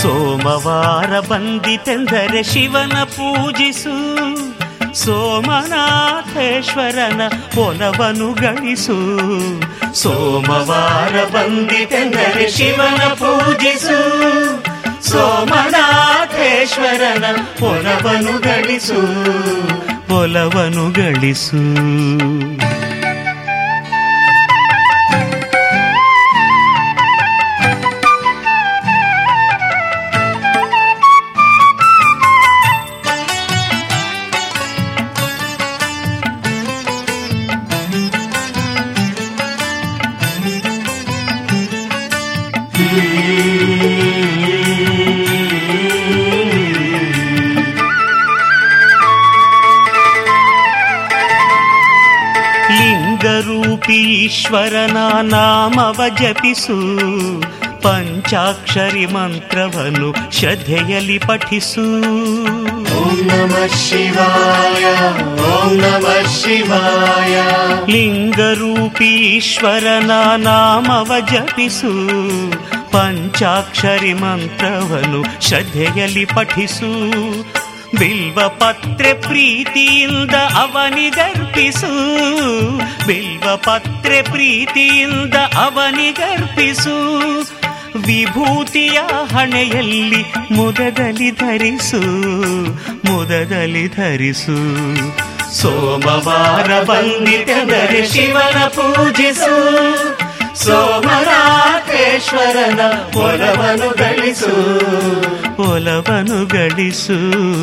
ಸೋಮವಾರ ಬಂದಿತೆಂದರೆ ಶಿವನ ಪೂಜಿಸು ಸೋಮನಾಥೇಶ್ವರನ ಒಲವನು ಗಳಿಸು ಸೋಮವಾರ ಬಂದಿತೆಂದರೆ ಶಿವನ ಪೂಜಿಸು ಸೋಮನಾಥೇಶ್ವರನ ಒಲವನು ಗಳಿಸು ಒಲವನು ಗಳಿಸು ಲಿಂಗರೂಪಿ ಈಶ್ವರನ ನಾಮವ ಜಪಿಸು ಪಂಚಾಕ್ಷರಿ ಮಂತ್ರವನ್ನು ಶ್ರದ್ಧೆಯಲ್ಲಿ ಪಠಿಸು ಓಂ ನಮಃ ಶಿವಾಯ ಓಂ ನಮಃ ಶಿವಾಯ ಲಿಂಗರೂಪಿ ಈಶ್ವರನ ನಾಮವ ಜಪಿಸು ಪಂಚಾಕ್ಷರಿ ಮಂತ್ರವನ್ನು ಶ್ರದ್ಧೆಯಲ್ಲಿ ಪಠಿಸು ಬಿಲ್ವ ಪತ್ರೆ ಪ್ರೀತಿಯಿಂದ ಅವನಿಗರ್ಪಿಸು ಬಿಲ್ವ ಪತ್ರೆ ಪ್ರೀತಿಯಿಂದ ಅವನಿಗರ್ಪಿಸು ವಿಭೂತಿಯ ಹಣೆಯಲ್ಲಿ ಮುದದಲ್ಲಿ ಧರಿಸು ಮುದದಲ್ಲಿ ಧರಿಸು ಸೋಮವಾರ ಬಂದಿತೆಂದರೆ ಶಿವನ ಪೂಜಿಸು ಸೋಮನಾಥೇಶ್ವರನ ಒಲವನು ಗಳಿಸು ಒಲವನು ಗಳಿಸು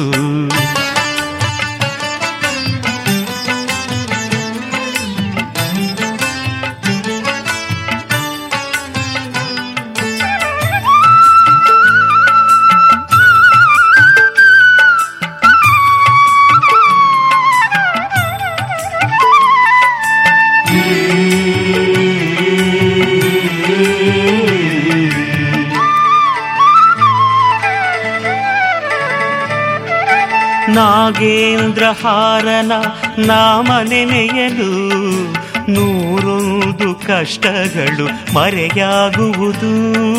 ನಾಗೇಂದ್ರಹಾರನ ನಾಮ ನೆನೆಯಲು ನೂರೊಂದು ಕಷ್ಟಗಳು ಮರೆಯಾಗುವುದು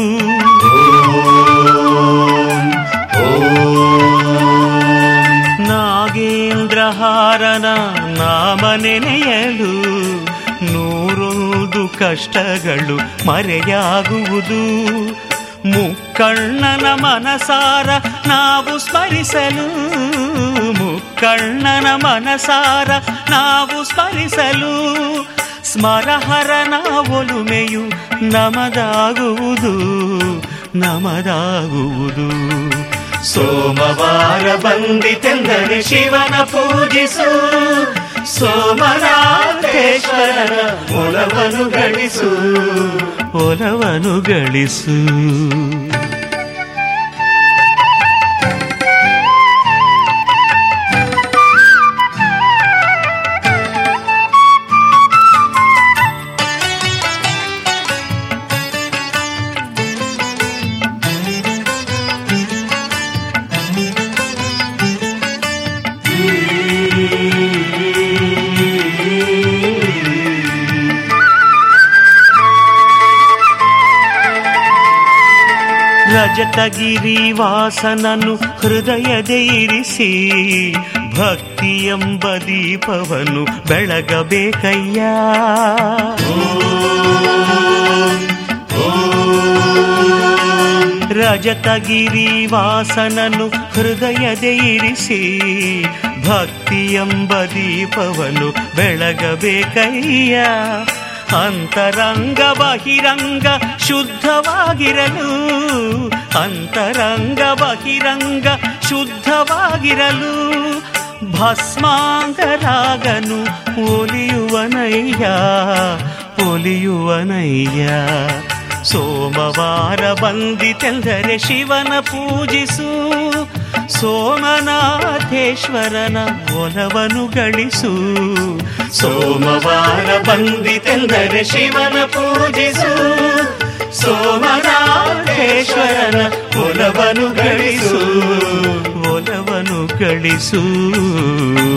ನಾಗೇಂದ್ರಹಾರನ ನಾಮ ನೆನೆಯಲು ನೂರೊಂದು ಕಷ್ಟಗಳು ಮರೆಯಾಗುವುದು ಮುಕ್ಕಣ್ಣನ ಮನಸಾರ ನಾವು ಸ್ಮರಿಸಲು ಮುಕ್ಕಣ್ಣನ ಮನಸಾರ ನಾವು ಸ್ಮರಿಸಲು ಸ್ಮರಹರನ ಒಲುಮೆಯು ನಮದಾಗುವುದು ನಮದಾಗುವುದು ಸೋಮವಾರ ಬಂದಿತೆಂದರೆ ಶಿವನ ಪೂಜಿಸು ಸೋಮನಾಥೇಶ್ವರನ ಒಲವನು ಗಳಿಸು ಒಲವನು ಗಳಿಸು ರಜತಗಿರಿ ವಾಸನನು ಹೃದಯದೆ ಇರಿಸಿ ಭಕ್ತಿ ಎಂಬ ದೀಪವನ್ನು ಬೆಳಗಬೇಕಯ್ಯ ರಜತಗಿರಿ ವಾಸನನು ಹೃದಯದೆ ಇರಿಸಿ ಭಕ್ತಿ ಎಂಬ ದೀಪವನ್ನು ಬೆಳಗಬೇಕಯ್ಯ ಅಂತರಂಗ ಬಹಿರಂಗ ಶುದ್ಧವಾಗಿರಲು ಅಂತರಂಗ ಬಹಿರಂಗ ಶುದ್ಧವಾಗಿರಲು ಭಸ್ಮಾಂಗರಾಗನು ಒಲಿಯುವನಯ್ಯ ಒಲಿಯುವನಯ್ಯ ಸೋಮವಾರ ಬಂದಿತೆಂದರೆ ಶಿವನ ಪೂಜಿಸು ಸೋಮನಾಥೇಶ್ವರನ ಒಲವನು ಗಳಿಸು ಸೋಮವಾರ ಬಂದಿತೆಂದರೆ ಶಿವನ ಪೂಜಿಸು ಸೋಮನಾಥೇಶ್ವರನ ಒಲವನು ಗಳಿಸು ಒಲವನು ಗಳಿಸು